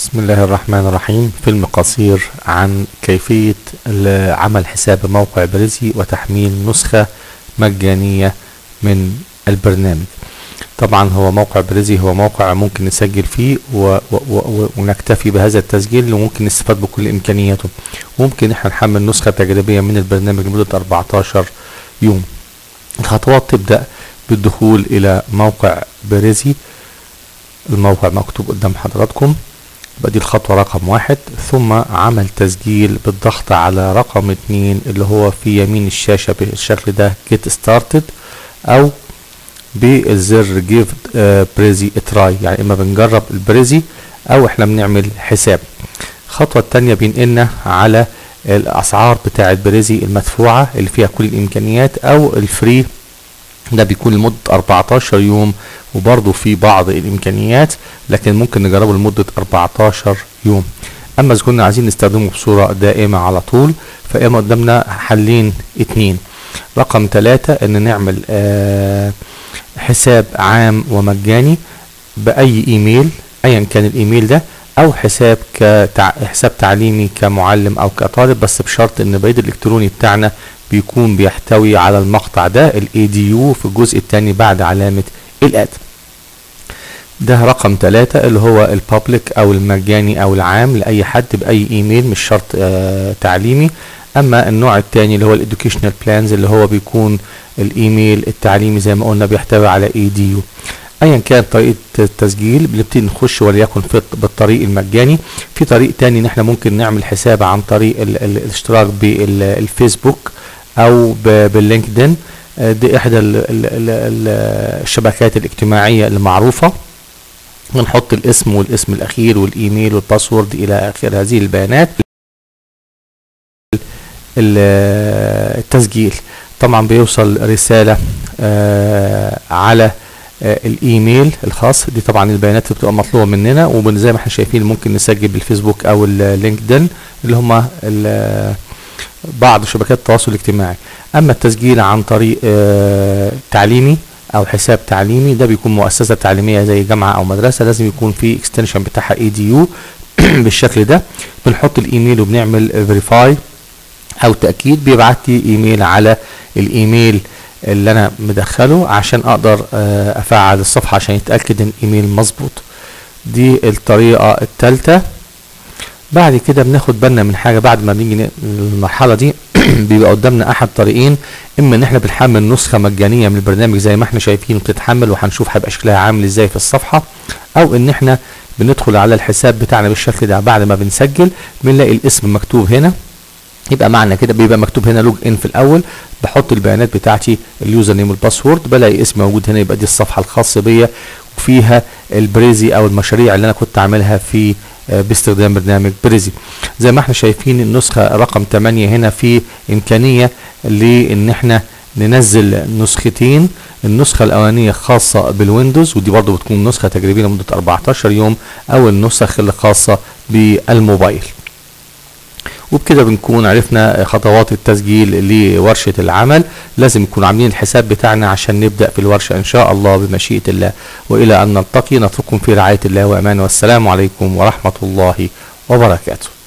بسم الله الرحمن الرحيم فيلم قصير عن كيفية ال- عمل حساب موقع بريزي وتحميل نسخة مجانية من البرنامج طبعا هو موقع بريزي هو موقع ممكن نسجل فيه و و و ونكتفي بهذا التسجيل وممكن نستفاد بكل إمكانياته ممكن احنا نحمل نسخة تجريبية من البرنامج لمدة 14 يوم الخطوات تبدأ بالدخول إلى موقع بريزي الموقع مكتوب قدام حضراتكم يبقى دي الخطوة رقم واحد ثم عمل تسجيل بالضغط على رقم اتنين اللي هو في يمين الشاشة بالشكل ده get started او بالزر give بريزي تراي يعني اما بنجرب البريزي او احنا بنعمل حساب الخطوة التانية بينقلنا على الاسعار بتاعة بريزي المدفوعة اللي فيها كل الامكانيات او الفري ده بيكون لمدة 14 يوم وبرضه في بعض الامكانيات لكن ممكن نجربه لمدة 14 يوم اما اذا كنا عايزين نستخدمه بصورة دائمة على طول فاما قدامنا حلين اتنين رقم ثلاثة ان نعمل آه حساب عام ومجاني باي ايميل ايا كان الايميل ده او حساب كتع... حساب تعليمي كمعلم او كطالب بس بشرط ان البريد الالكتروني بتاعنا بيكون بيحتوي على المقطع ده الاي دي يو في الجزء الثاني بعد علامة الاد ده رقم ثلاثة اللي هو البابليك او المجاني او العام لاي حد باي ايميل مش شرط آه تعليمي اما النوع الثاني اللي هو الادوكيشنال بلانز اللي هو بيكون الايميل التعليمي زي ما قلنا بيحتوي على اي دي يو ايا كانت طريقه التسجيل بنبتدي نخش وليكن في بالطريق المجاني في طريق تاني ان احنا ممكن نعمل حساب عن طريق ال ال الاشتراك بالفيسبوك او باللينكدين دي احدى ال ال ال الشبكات الاجتماعيه المعروفه ونحط الاسم والاسم الاخير والايميل والباسورد الى اخر هذه البيانات التسجيل طبعا بيوصل رساله على الايميل الخاص دي طبعا البيانات اللي بتبقى مطلوبه مننا وزي ما احنا شايفين ممكن نسجل بالفيسبوك او اللينكدين اللي هم بعض شبكات التواصل الاجتماعي اما التسجيل عن طريق تعليمي او حساب تعليمي ده بيكون مؤسسه تعليميه زي جامعه او مدرسه لازم يكون في اكستنشن بتاعها اي دي يو بالشكل ده بنحط الايميل وبنعمل فيريفاي او تاكيد بيبعت لي ايميل على الايميل اللي انا مدخله عشان اقدر افعل الصفحه عشان يتاكد ان الايميل مظبوط دي الطريقه الثالثه بعد كده بناخد بالنا من حاجه بعد ما بنيجي المرحله دي بيبقى قدامنا احد طريقين اما ان احنا بنحمل نسخه مجانيه من البرنامج زي ما احنا شايفين بتتحمل وهنشوف هيبقى شكلها عامل ازاي في الصفحه او ان احنا بندخل على الحساب بتاعنا بالشكل ده بعد ما بنسجل بنلاقي الاسم مكتوب هنا يبقى معنى كده بيبقى مكتوب هنا لوج ان في الاول بحط البيانات بتاعتي اليوزر نيم والباسورد بلاقي اسم موجود هنا يبقى دي الصفحه الخاصه بيا وفيها البريزي او المشاريع اللي انا كنت عاملها في باستخدام برنامج بريزي زي ما احنا شايفين النسخه رقم 8 هنا في امكانيه لان احنا ننزل نسختين النسخة الأولانية خاصة بالويندوز ودي برضو بتكون نسخة تجريبية لمدة 14 يوم أو النسخ اللي خاصة بالموبايل وبكده بنكون عرفنا خطوات التسجيل لورشة العمل لازم نكون عاملين الحساب بتاعنا عشان نبدأ في الورشة إن شاء الله بمشيئة الله وإلى أن نلتقي نترككم في رعاية الله وأمانه والسلام عليكم ورحمة الله وبركاته